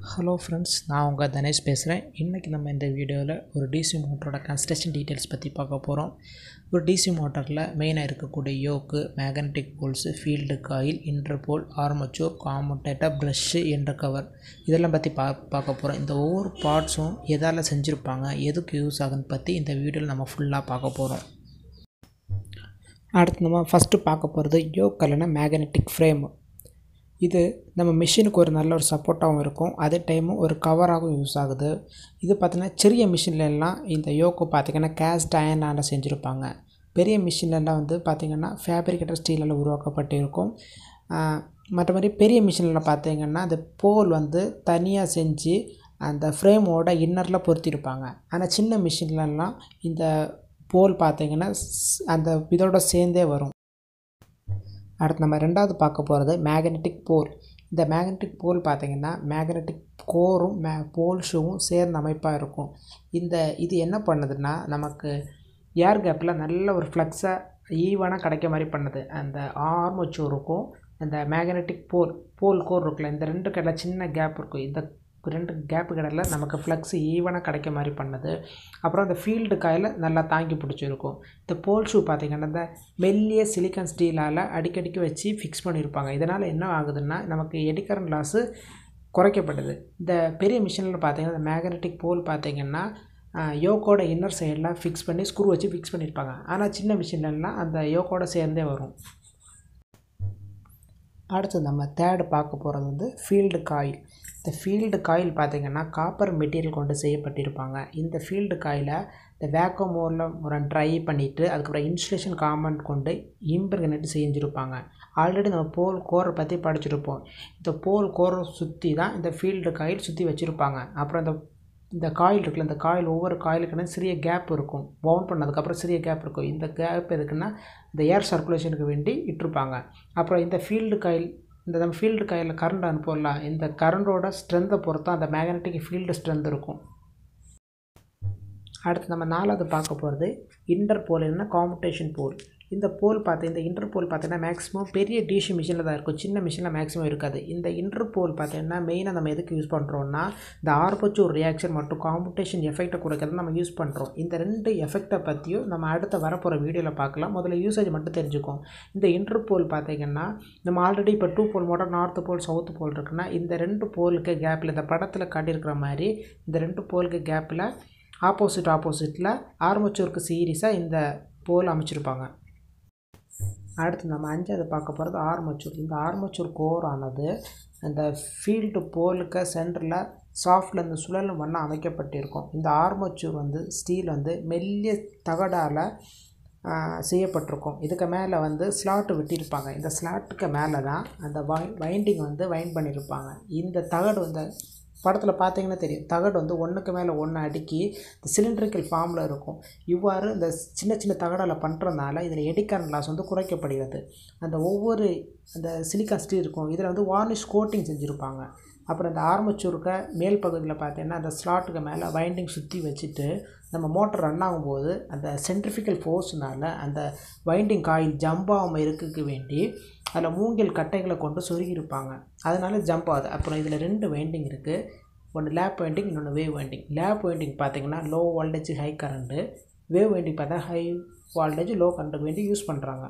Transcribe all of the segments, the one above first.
hello friends நான் உங்கள் தனேஷ் பேசுகிறேன் இன்றைக்கி நம்ம இந்த வீடியோவில் ஒரு டிசி மோட்டரோட கன்ஸ்ட்ரக்ஷன் டீட்டெயில்ஸ் பற்றி பார்க்க போகிறோம் ஒரு டிசி மோட்டரில் மெயினாக இருக்கக்கூடிய yoke magnetic poles field coil interpole armature commutator brush என்ற கவர் இதெல்லாம் பற்றி பா பார்க்க போகிறோம் இந்த ஒவ்வொரு பார்ட்ஸும் எதால் செஞ்சுருப்பாங்க எதுக்கு யூஸ் ஆகுன்னு பற்றி இந்த வீடியோவில் நம்ம ஃபுல்லாக பார்க்க போகிறோம் அடுத்து நம்ம ஃபஸ்ட்டு பார்க்க போகிறது யோக் இல்லைன்னா மேக்னெட்டிக் ஃப்ரேம் இது நம்ம மிஷினுக்கு ஒரு நல்ல ஒரு சப்போர்ட்டாகவும் இருக்கும் அதே டைமும் ஒரு கவராகவும் யூஸ் ஆகுது இது பார்த்திங்கன்னா சிறிய மிஷின்ல எல்லாம் இந்த யோக்கு பார்த்திங்கன்னா கேஸ்ட் அயனால் செஞ்சுருப்பாங்க பெரிய மிஷின்லலாம் வந்து பார்த்திங்கன்னா ஃபேப்ரிகேட்டர் ஸ்டீலில் உருவாக்கப்பட்டிருக்கும் மற்றபடி பெரிய மிஷினில் பார்த்திங்கன்னா அந்த போல் வந்து தனியாக செஞ்சு அந்த ஃப்ரேமோட இன்னரில் பொருத்தியிருப்பாங்க ஆனால் சின்ன மிஷின்லலாம் இந்த போல் பார்த்திங்கன்னா அந்த இதோட சேர்ந்தே வரும் அடுத்து நம்ம ரெண்டாவது பார்க்க போகிறது மேக்னெட்டிக் போல் இந்த மேக்னெட்டிக் போல் பார்த்திங்கன்னா மேக்னெட்டிக் கோரும் மே போல் ஷூவும் சேர்ந்த அமைப்பாக இருக்கும் இந்த இது என்ன பண்ணுதுன்னா நமக்கு ஏர் கேப்பில் நல்ல ஒரு ஃப்ளக்ஸாக ஈவனாக கிடைக்க மாதிரி பண்ணுது அந்த ஆர்மச்சூருக்கும் அந்த மேக்னெட்டிக் போல் போல் கோர் இருக்குல்ல இந்த ரெண்டு கடையில் சின்ன கேப் இருக்கும் இந்த ரெண்டு கேப்பு கடையில் நமக்கு ஃப்ளக்ஸ் ஈவனாக கிடைக்க மாதிரி பண்ணுது அப்புறம் அந்த ஃபீல்டு காயில் நல்லா தாங்கி பிடிச்சிருக்கும் இந்த போல் ஷூ பார்த்திங்கன்னா இந்த மெல்லிய சிலிக்கான் ஸ்டீலால் அடிக்கடிக்கு வச்சு ஃபிக்ஸ் பண்ணியிருப்பாங்க இதனால் என்ன ஆகுதுன்னா நமக்கு எடிக்கரண்ட் லாஸு குறைக்கப்படுது இந்த பெரிய மிஷினில் பார்த்திங்கன்னா இந்த மேக்னெட்டிக் போல் பார்த்திங்கன்னா யோக்கோட இன்னர் சைடில் ஃபிக்ஸ் பண்ணி ஸ்க்ரூ வச்சு ஃபிக்ஸ் பண்ணியிருப்பாங்க ஆனால் சின்ன மிஷின்லலாம் அந்த யோக்கோட சேர்ந்தே வரும் அடுத்து நம்ம தேர்டு பார்க்க போகிறது வந்து ஃபீல்டு காயில் இந்த ஃபீல்டு காயில் பார்த்திங்கன்னா காப்பர் மெட்டீரியல் கொண்டு செய்யப்பட்டிருப்பாங்க இந்த ஃபீல்டு காயில் இந்த வேக்கம் மூலம் ஒரு ட்ரை பண்ணிவிட்டு அதுக்கப்புறம் இன்சுலேஷன் காம்பவுண்ட் கொண்டு இம்பிரகனேட் செஞ்சுருப்பாங்க ஆல்ரெடி நம்ம போல் கோரை பற்றி படிச்சிருப்போம் இந்த போல் கோரை சுற்றி தான் இந்த ஃபீல்டு காயில் சுற்றி வச்சுருப்பாங்க அப்புறம் இந்த இந்த காயில் இருக்குல்ல இந்த காயில் ஒவ்வொரு காயிலுக்குன்னா சிறிய கேப் இருக்கும் பவுண்ட் பண்ணதுக்கப்புறம் சிறிய கேப் இருக்கும் இந்த கேப் எதுக்குன்னா இந்த ஏர் சர்க்குலேஷனுக்கு வேண்டி இட்டிருப்பாங்க அப்புறம் இந்த ஃபீல்டு காயில் இந்த நம்ம ஃபீல்டு காயில் கரண்ட் அனுப்பலாம் இந்த கரண்டோட ஸ்ட்ரென்த்தை பொறுத்து அந்த மேக்னெட்டிக் ஃபீல்டு ஸ்ட்ரென்த் இருக்கும் அடுத்து நம்ம நாலாவது பார்க்க போகிறது இன்டர் போல் என்ன காம்படேஷன் போல் இந்த போல் பார்த்து இந்த இன்டர் போல் பார்த்தீங்கன்னா மேக்ஸிமம் பெரிய டிஷி மிஷினில் தான் இருக்கும் சின்ன மிஷினில் மேக்ஸிமம் இருக்காது இந்த இன்டர் போல் பார்த்தீங்கன்னா மெயினாக நம்ம எதுக்கு யூஸ் பண்ணுறோன்னா இந்த ஆர்பச்சூர் ரியாக்ஷன் மற்றும் காம்படேஷன் எஃபெக்ட்டை கொடுக்கறது நம்ம யூஸ் பண்ணுறோம் இந்த ரெண்டு எஃபெக்ட்டை பற்றியும் நம்ம அடுத்த வரப்போகிற வீடியோவில் பார்க்கலாம் முதல்ல யூசேஜ் மட்டும் தெரிஞ்சுக்கும் இந்த இன்டர் போல் பார்த்தீங்கன்னா நம்ம ஆல்ரெடி இப்போ two pole motor north pole south pole இருக்குன்னா இந்த ரெண்டு போலுக்கு கேப்பில் இந்த படத்தில் காட்டியிருக்கிற மாதிரி இந்த ரெண்டு போலுக்கு கேப்பில் ஆப்போசிட் ஆப்போசிட்டில் ஆர்மச்சூருக்கு சீரியஸாக இந்த போல் அமைச்சிருப்பாங்க அடுத்து நம்ம அஞ்சாவது பார்க்க போகிறது ஆர்மச்சூர் இந்த ஆர்மச்சூர் கோர் ஆனது அந்த ஃபீல்டு போலுக்கு சென்டரில் சாஃப்டில் இந்த சுழல் வண்ணம் அமைக்கப்பட்டிருக்கும் இந்த ஆர்மச்சூர் வந்து ஸ்டீல் வந்து மெல்லிய தகடால் செய்யப்பட்டிருக்கும் இதுக்கு மேலே வந்து ஸ்லாட்டு வெட்டியிருப்பாங்க இந்த ஸ்லாட்டுக்கு மேலே தான் அந்த வை வைண்டிங் வந்து வைண்ட் பண்ணியிருப்பாங்க இந்த தகடு வந்து படத்தில் பார்த்தீங்கன்னா தெரியும் தகடு வந்து ஒன்றுக்கு மேலே ஒன்று அடுக்கி இந்த சிலிண்ட்ரிக்கல் ஃபார்மில் இருக்கும் இவ்வாறு இந்த சின்ன சின்ன தகடால் பண்ணுறதுனால இதில் எடிக்கான் லாஸ் வந்து குறைக்கப்படுகிறது அந்த ஒவ்வொரு அந்த சிலிக்கான் ஸ்டீல் இருக்கும் இதில் வந்து வார்னிஷ் கோட்டிங் செஞ்சுருப்பாங்க அப்புறம் இந்த ஆர்மச்சூருக்க மேல் பகுதியில் பார்த்தீங்கன்னா அந்த ஸ்லாட்டுக்கு மேலே வைண்டிங் சுற்றி வச்சுட்டு நம்ம மோட்டர் ரன் ஆகும்போது அந்த சென்ட்ரிஃபிக்கல் ஃபோர்ஸ்னால் அந்த வைண்டிங் காயில் ஜம்ப் ஆகாமல் இருக்கக்கு வேண்டி அதில் மூங்கில் கட்டைகளை கொண்டு சொருகியிருப்பாங்க அதனால் ஜம்ப் ஆகுது அப்புறம் இதில் ரெண்டு வைண்டிங் இருக்குது ஒன்று லேப் வைண்டிங் இன்னொன்று வேவ் வைண்டிங் லேப் வைண்டிங் பார்த்திங்கன்னா low voltage high current wave winding பார்த்தா ஹை வோல்டேஜ் லோ கரண்ட்டுக்கு வேண்டி யூஸ் பண்ணுறாங்க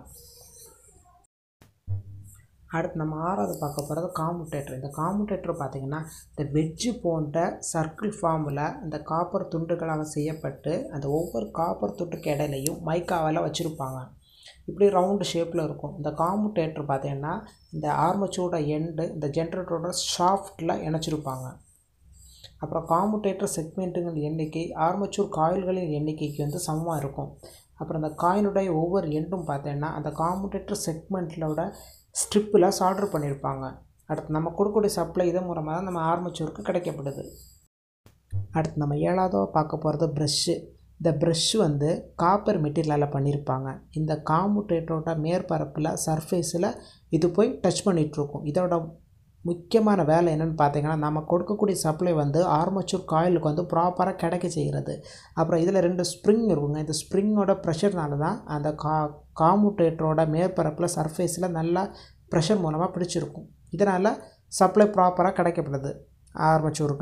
அடுத்து நம்ம ஆறாவது பார்க்க போகிறது காமுட்டேட்டர் இந்த காமுட்டேட்டர் பார்த்திங்கன்னா இந்த வெஜ்ஜு போன்ற சர்க்கிள் ஃபார்மில் அந்த காப்பர் துண்டுகளால் செய்யப்பட்டு அந்த ஒவ்வொரு காப்பர் துண்டுக்கு இடையிலையும் மைக்காவில் வச்சுருப்பாங்க இப்படி ரவுண்டு ஷேப்பில் இருக்கும் இந்த காமுட்டேட்டர் பார்த்திங்கன்னா இந்த ஆர்மச்சூரோட எண்டு இந்த ஜென்ரேட்டரோட ஷாஃப்டில் இணைச்சிருப்பாங்க அப்புறம் காமுட்டேட்டர் செக்மெண்ட்டுகள் எண்ணிக்கை ஆர்மச்சூர் காயில்களின் எண்ணிக்கைக்கு வந்து சமமாக இருக்கும் அப்புறம் அந்த காயினுடைய ஒவ்வொரு எண்டும் பார்த்தீங்கன்னா அந்த காமுட்டேட்டர் செக்மெண்ட்டோட ஸ்ட்ரிப்பில் சால்டர் பண்ணியிருப்பாங்க அடுத்து நம்ம கொடுக்கக்கூடிய சப்ளை இதன் மூலமாக தான் நம்ம ஆர்மச்சூருக்கு கிடைக்கப்படுது அடுத்து நம்ம ஏழாவதோ பார்க்க போகிறது ப்ரெஷ்ஷு இந்த ப்ரெஷ் வந்து காப்பர் மெட்டீரியலால் பண்ணியிருப்பாங்க இந்த காமுட்டேட்டரோட மேற்பரப்பில் சர்ஃபேஸில் இது போய் டச் பண்ணிகிட்ருக்கும் இதோட முக்கியமான வேலை என்னென்னு பார்த்தீங்கன்னா நம்ம கொடுக்கக்கூடிய சப்ளை வந்து ஆர்மச்சூர் காயிலுக்கு வந்து ப்ராப்பராக கிடைக்க செய்கிறது அப்புறம் இதில் ரெண்டு ஸ்ப்ரிங் இருக்குங்க இந்த ஸ்ப்ரிங்கோட ப்ரெஷர்னால தான் அந்த கா காமுட்டேட்டரோட மேற்பரப்பில் சர்ஃபேஸில் நல்லா ப்ரெஷர் மூலமாக பிடிச்சிருக்கும் இதனால் சப்ளை ப்ராப்பராக கிடைக்கப்படுது ஆர்மச்சூருக்கு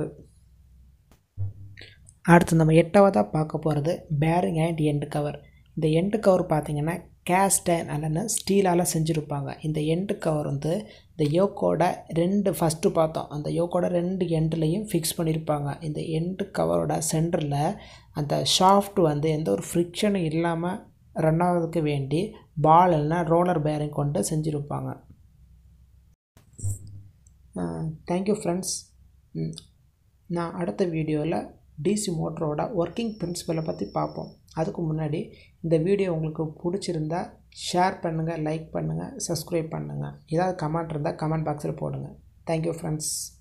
அடுத்து நம்ம எட்டாவதாக பார்க்க போகிறது பேரிங் அண்ட் எண்டு கவர் இந்த எண்டு கவர் பார்த்திங்கன்னா கேஸ்டன் அல்லனா ஸ்டீலால் செஞ்சுருப்பாங்க இந்த எண்டு கவர் வந்து இந்த யோக்கோட ரெண்டு ஃபஸ்ட்டு பார்த்தோம் அந்த யோக்கோட ரெண்டு எண்டுலேயும் ஃபிக்ஸ் பண்ணியிருப்பாங்க இந்த எண்டு கவரோட சென்டரில் அந்த ஷாஃப்ட் வந்து எந்த ஒரு ஃப்ரிக்ஷனும் இல்லாமல் ரன் ஆகிறதுக்கு வேண்டி பால் இல்லைனா ரோலர் பேரிங் கொண்டு செஞ்சுருப்பாங்க தேங்க்யூ ஃப்ரெண்ட்ஸ் நான் அடுத்த வீடியோவில் டிசி மோட்டரோட ஒர்க்கிங் பிரின்சிபலை பற்றி பார்ப்போம் அதுக்கு முன்னாடி இந்த வீடியோ உங்களுக்கு பிடிச்சிருந்தா ஷேர் பண்ணுங்கள் லைக் பண்ணுங்கள் சப்ஸ்கிரைப் பண்ணுங்கள் ஏதாவது கமெண்ட் இருந்தால் கமெண்ட் பாக்ஸில் போடுங்க தேங்க்யூ ஃப்ரெண்ட்ஸ்